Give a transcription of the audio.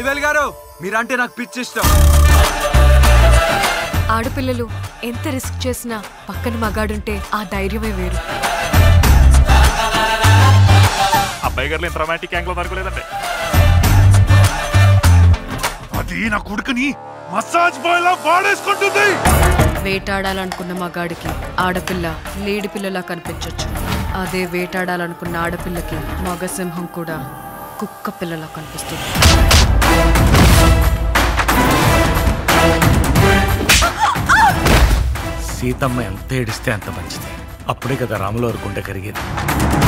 అలివేల్ గారు మీరంటే నాకు పిచ్చి ఇష్టం ఆడపిల్లలు ఎంత రిస్క్ చేసినా పక్కన మగాడుంటే ఆ ధైర్యమే వేరు అబ్బాయి గారు ఇంత రొమాంటిక్ యాంగ్ లో దొరకలేదండి అది నా కొడుకుని మసాజ్ బాయ్ లా వాడేసుకుంటుంది వేటాడాలనుకున్న మగాడికి ఆడపిల్ల లేడి పిల్లలా కనిపించొచ్చు అదే వేటాడాలనుకున్న ఆడపిల్లకి మగసింహం కూడా కుక్క పిల్లలా కనిపిస్తుంది సీతమ్మ ఎంత ఏడిస్తే అంత మంచిది అప్పుడే కదా రాముల వారి గుండె కరిగేది